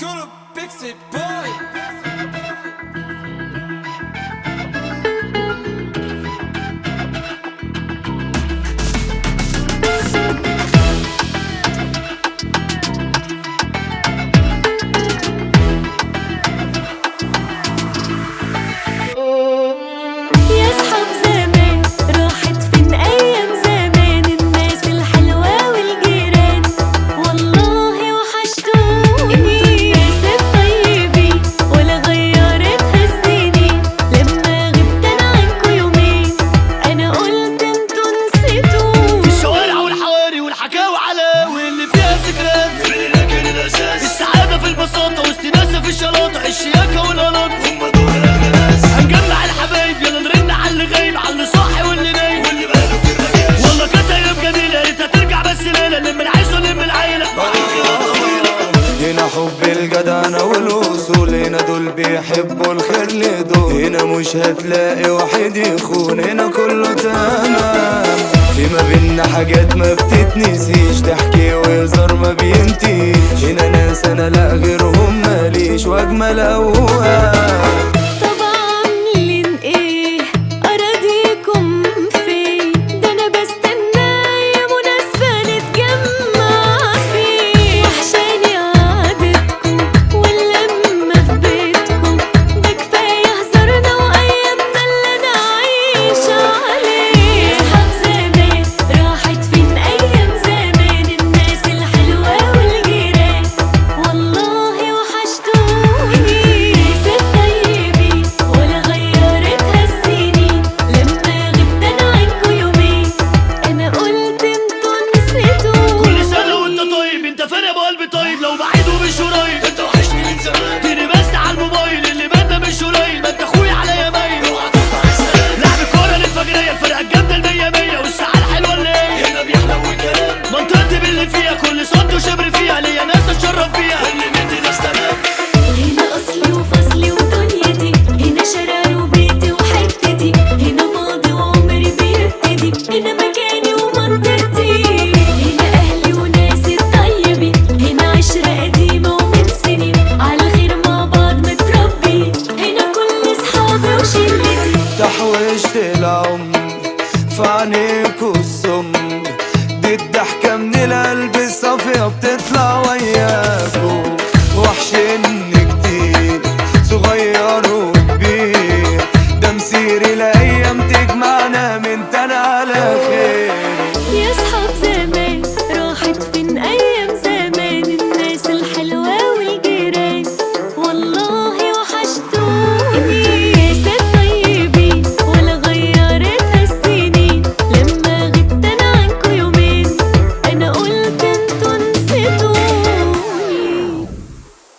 Gonna fix it, boy. يا صحاب زمان راحت فين ايام زمان الناس الحلوة والجيران والله وحشتوني انتوا الناس الطيبين ولا غيرتها السنين لما غبت انا عنكوا يومين انا قلت انتوا نسيتوني الشوارع والحواري والحكاوي على واللي فيها ذكريات لكن الاساس السعادة في البساطة واستناسة في الشلاطة الشياكة والقلاط هم دول الناس هنجمع الحبايب يلا نرن على اللي غايب على اللي صاحي واللي نايم واللي بقاله كده جاش والله كانت ايام جميلة يا ريتها ترجع بس ليلة نلم العيش ونلم العيلة هنا حب الجدعنة والوصول هنا دول بيحبوا الخير لدول هنا مش هتلاقي واحد يخون هنا كله تمام في ما بينا حاجات ما بتتنسيش تحكي وهزار ما بينتهيش هنا ناس انا لا غيرهم ماليش واجمل اوهام